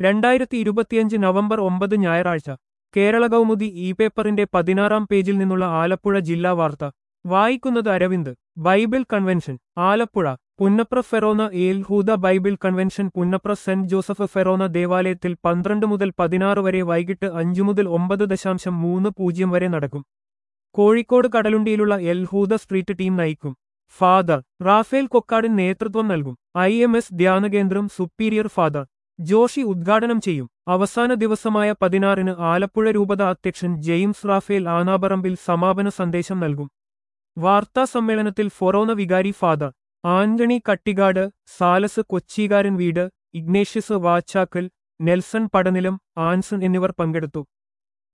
രണ്ടായിരത്തി ഇരുപത്തിയഞ്ച് നവംബർ ഒമ്പത് ഞായറാഴ്ച കേരള കൗമുദി ഇ പേപ്പറിന്റെ പതിനാറാം പേജിൽ നിന്നുള്ള ആലപ്പുഴ ജില്ലാ വാർത്ത വായിക്കുന്നത് അരവിന്ദ് ബൈബിൾ കൺവെൻഷൻ ആലപ്പുഴ പുന്നപ്ര ഫെറോന ഏൽഹൂദ Bible convention Punnapra saint Joseph ഫെറോന ദേവാലയത്തിൽ പന്ത്രണ്ട് മുതൽ പതിനാറ് വരെ വൈകിട്ട് അഞ്ചു മുതൽ ഒമ്പത് ദശാംശം മൂന്ന് പൂജ്യം വരെ നടക്കും കോഴിക്കോട് കടലുണ്ടിയിലുള്ള എൽഹൂദ സ്ട്രീറ്റ് ടീം നയിക്കും ഫാദർ റാഫേൽ കൊക്കാടൻ നേതൃത്വം നൽകും ഐ എം എസ് ധ്യാനകേന്ദ്രം സുപ്പീരിയർ ഫാദർ ജോഷി ഉദ്ഘാടനം ചെയ്യും അവസാന ദിവസമായ പതിനാറിന് ആലപ്പുഴ രൂപത അധ്യക്ഷൻ ജെയിംസ് റാഫേൽ ആനാപറമ്പിൽ സമാപന സന്ദേശം നൽകും വാർത്താ സമ്മേളനത്തിൽ ഫൊറോന വികാരി ഫാദർ ആന്റണി കട്ടികാട് സാലസ് കൊച്ചികാരൻ വീട് ഇഗ്നേഷ്യസ് വാച്ചാക്കൽ നെൽസൺ പടനിലം ആൻസൺ എന്നിവർ പങ്കെടുത്തു